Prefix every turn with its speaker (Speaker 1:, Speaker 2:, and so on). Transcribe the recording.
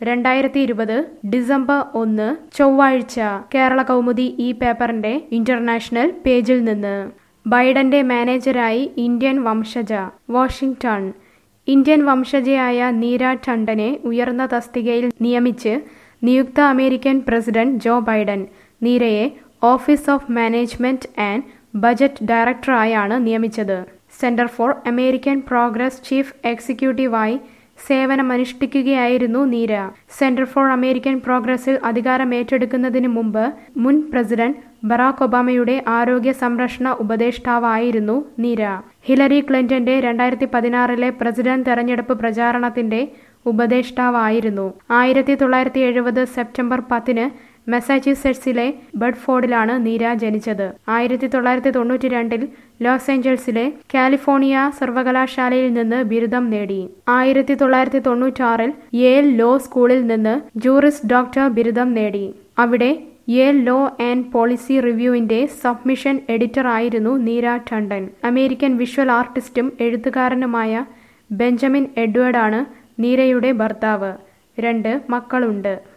Speaker 1: രണ്ടായിരത്തി ഇരുപത് ഡിസംബർ ഒന്ന് ചൊവ്വാഴ്ച കേരള കൗമുദി ഈ പേപ്പറിന്റെ ഇന്റർനാഷണൽ പേജിൽ നിന്ന് ബൈഡന്റെ മാനേജരായി ഇന്ത്യൻ വംശജ വാഷിംഗ്ടൺ ഇന്ത്യൻ വംശജയായ നീര ടണ്ടനെ ഉയർന്ന തസ്തികയിൽ നിയമിച്ച് നിയുക്ത അമേരിക്കൻ പ്രസിഡന്റ് ജോ ബൈഡൻ നീരയെ Office of Management and Budget ഡയറക്ടറായാണ് നിയമിച്ചത് Center for American Progress chief എക്സിക്യൂട്ടീവായി സേവനമനുഷ്ഠിക്കുകയായിരുന്നു നീര സെന്റർ ഫോർ അമേരിക്കൻ പ്രോഗ്രസിൽ അധികാരമേറ്റെടുക്കുന്നതിന് മുമ്പ് മുൻ പ്രസിഡന്റ് ബറാക് ഒബാമയുടെ ആരോഗ്യ സംരക്ഷണ ഉപദേഷ്ടാവായിരുന്നു നീര ഹിലരി ക്ലിന്റന്റെ രണ്ടായിരത്തി പതിനാറിലെ പ്രസിഡന്റ് തെരഞ്ഞെടുപ്പ് പ്രചാരണത്തിന്റെ ഉപദേഷ്ടാവായിരുന്നു ആയിരത്തി തൊള്ളായിരത്തി എഴുപത് സെപ്റ്റംബർ പത്തിന് മെസാച്യൂസെറ്റ്സിലെ ബഡ്ഫോർഡിലാണ് നീര ജനിച്ചത് ആയിരത്തി തൊള്ളായിരത്തി തൊണ്ണൂറ്റി രണ്ടിൽ ലോസ് ഏഞ്ചൽസിലെ കാലിഫോർണിയ സർവകലാശാലയിൽ നിന്ന് ബിരുദം നേടി ആയിരത്തി തൊള്ളായിരത്തി തൊണ്ണൂറ്റാറിൽ യേൽ ലോ സ്കൂളിൽ നിന്ന് ജൂറിസ് ഡോക്ടർ ബിരുദം നേടി അവിടെ യേൽ ലോ ആൻഡ് പോളിസി റിവ്യൂവിന്റെ സബ്മിഷൻ എഡിറ്റർ ആയിരുന്നു നീര ടണ്ടൻ അമേരിക്കൻ വിഷ്വൽ ആർട്ടിസ്റ്റും എഴുത്തുകാരനുമായ ബെഞ്ചമിൻ എഡ്വേർഡാണ് നീരയുടെ ഭർത്താവ് രണ്ട് മക്കളുണ്ട്